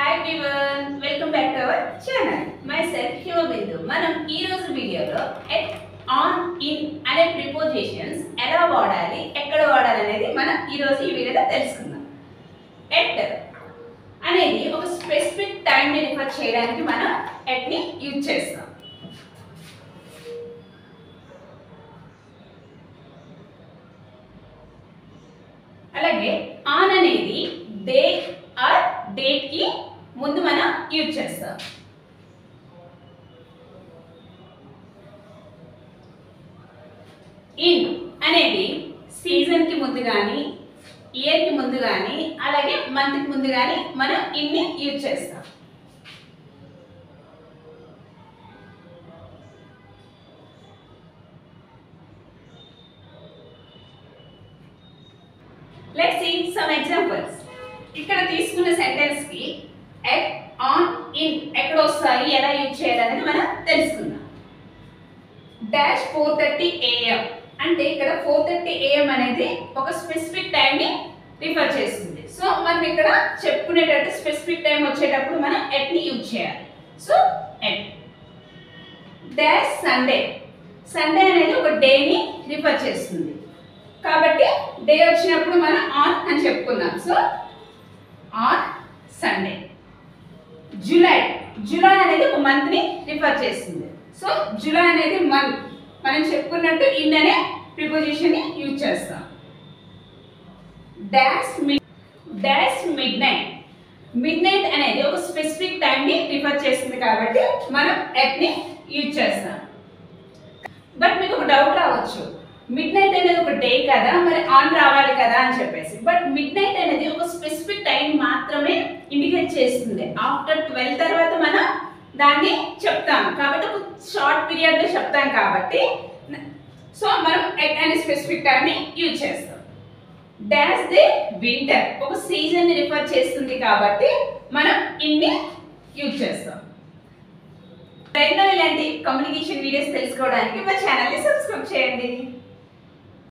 hi everyone welcome back to our channel my self Himabindu మనం ఈ రోజు వీడియోలో ఎట్ ఆన్ ఇన్ అనే ప్రిపోజిషన్స్ ఎలా వాడాలి ఎక్కడ వాడాలి అనేది మనం ఈ రోజు ఈ వీడియోలో తెలుసుకుందాం ఎట్ అనేది ఒక స్పెసిఫిక్ టైంని రిఫర్ చేయడానికి మనం ఎట్ని యూజ్ చేస్తాం అలాగే ఆన్ అనేది డే ఆర్ డేట్ కి ముందు మనం యూజ్ చేస్తాం ఇన్ అనేది సీజన్ కి ముందు కానీ ఇయర్ కి ముందు కానీ అలాగే మంత్ కి ముందు కానీ మనం ఇన్ని యూజ్ చేస్తాం లెట్స్ సీ సమ్ ఎగ్జాంపుల్స్ ఇక్కడ తీసుకున్న సెంటెన్స్ కి ఎట్ ఆన్ ఇన్ ఎక్కడ వస్తాయి ఎలా యూజ్ చేయాలనేది మనం తెలుసుకుందాం డాష్ ఫోర్ థర్టీ ఏఎం అంటే ఇక్కడ ఫోర్ థర్టీ ఏఎం అనేది ఒక స్పెసిఫిక్ టైం ని రిఫర్ చేస్తుంది సో మనం ఇక్కడ చెప్పుకునేటట్టు స్పెసిఫిక్ టైం వచ్చేటప్పుడు మనం ఎట్ ని యూజ్ చేయాలి so at dash Sunday Sunday అనేది ఒక డేని రిఫర్ చేస్తుంది కాబట్టి డే వచ్చినప్పుడు మనం ఆన్ అని చెప్పుకున్నాం so on Sunday July July అనేది ఒక మంత్ ని రిఫర్ చేస్తుంది సో జూలై అనేది మంత్ మనం చెప్పుకున్నట్టు ఇన్ అనే ప్రిపోజిషన్ ని యూజ్ చేస్తాం dash mid dash midnight midnight అనేది ఒక స్పెసిఫిక్ టైం ని రిఫర్ చేస్తుంది కాబట్టి మనం ఎట్ ని యూజ్ చేస్తాం బట్ మీకు ఒక డౌట్ రావచ్చు మిడ్ నైట్ అనేది ఒక డే కదా మరి ఆన్ రావాలి కదా అని చెప్పేసి బట్ మిడ్ నైట్ అనేది ఒక స్పెసిఫిక్ టైం మాత్రమే ఇండికేట్ చేస్తుంది ఆఫ్టర్ ట్వెల్వ్ తర్వాత మనం దాన్ని చెప్తాం కాబట్టి ఒక షార్ట్ పీరియడ్ లో చెప్తాం కాబట్టి సో మనం ఎట్ అనే స్పెసిఫిక్ టైం ని యూజ్ చేస్తాం డాష్ ది వింటర్ ఒక సీజన్ ని రిఫర్ చేస్తుంది కాబట్టి మనం ఇన్ని యూజ్ చేస్తాం మరెన్నో ఇలాంటి కమ్యూనికేషన్ వీడియోస్ తెలుసుకోవడానికి మా ఛానల్ని సబ్స్క్రైబ్ చేయండి